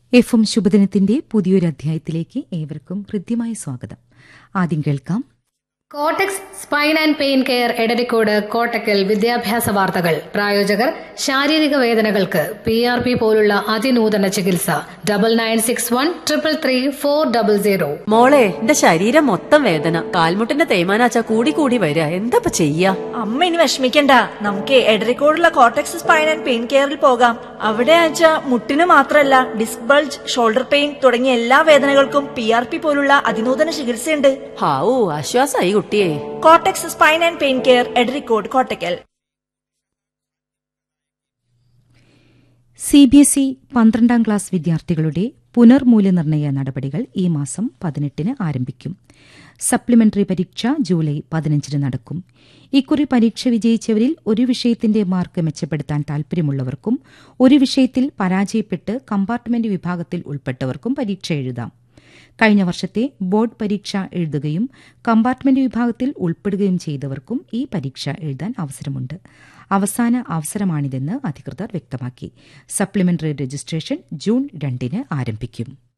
F M ശുഭദിനത്തിന്റെ പുതിയൊരു അധ്യായത്തിലേക്ക് ഏവർക്കും ഹൃദ്യമായ സ്വാഗതം ആദ്യം കേൾക്കാം Kottex spine and pain care Edarikode Kottakkal വിദ്യാഭ്യാസ വാർത്തകൾ പ്രായോജകർ ശാരീരിക വേദനകൾക്ക് പി ആർ പി പോലുള്ള അതിനൂതന ചികിത്സ double nine six one triple three four double zero മോളെ എന്റെ ശരീരം മൊത്തം വേദന കാൽമുട്ടിന്റെ തേയ്മാനാച്ച കൂടി കൂടി വരിക എന്താ ചെയ്യാ അമ്മ ഇനി വിഷമിക്കണ്ട നമുക്ക് എടരിക്കോടുള്ള കോട്ടക്സ് സ്പൈൻ ആൻഡ് പെയിൻ കെയറിൽ പോകാം അവിടെ ആച്ച മുട്ടിന് മാത്രമല്ല ഡിസ്ക് ബൾജ് ഷോൾഡർ പെയിൻ തുടങ്ങിയ എല്ലാ വേദനകൾക്കും പി ആർ പി പോലുള്ള അതിനൂതന ചികിത്സയുണ്ട് ഹാവൂ ആശ്വാസായി കുട്ടിയെ കോട്ടക്സ് spine and pain care Edarikode Kottakkal C B S E പന്ത്രണ്ടാം ക്ലാസ് വിദ്യാർത്ഥികളുടെ പുനർമൂല്യനിർണ്ണയ നടപടികൾ ഈ മാസം പതിനെട്ടിന് ആരംഭിക്കും സപ്ലിമെന്ററി പരീക്ഷ ജൂലൈ പതിനഞ്ചിന് നടക്കും ഇക്കുറി പരീക്ഷ വിജയിച്ചവരിൽ ഒരു വിഷയത്തിന്റെ മാർക്ക് മെച്ചപ്പെടുത്താൻ താൽപര്യമുള്ളവർക്കും ഒരു വിഷയത്തിൽ പരാജയപ്പെട്ട് കമ്പാർട്ട്മെന്റ് വിഭാഗത്തിൽ ഉൾപ്പെട്ടവർക്കും പരീക്ഷ എഴുതാം കഴിഞ്ഞ വർഷത്തെ ബോർഡ് പരീക്ഷ എഴുതുകയും കമ്പാർട്ട്മെന്റ് വിഭാഗത്തിൽ ഉൾപ്പെടുകയും ചെയ്തവർക്കും ഈ പരീക്ഷ എഴുതാൻ അവസരമുണ്ട് അവസാന അവസരമാണിതെന്ന് അധികൃതർ വ്യക്തമാക്കി സപ്ലിമെന്ററി രജിസ്ട്രേഷൻ ജൂൺ രണ്ടിന് ആരംഭിക്കും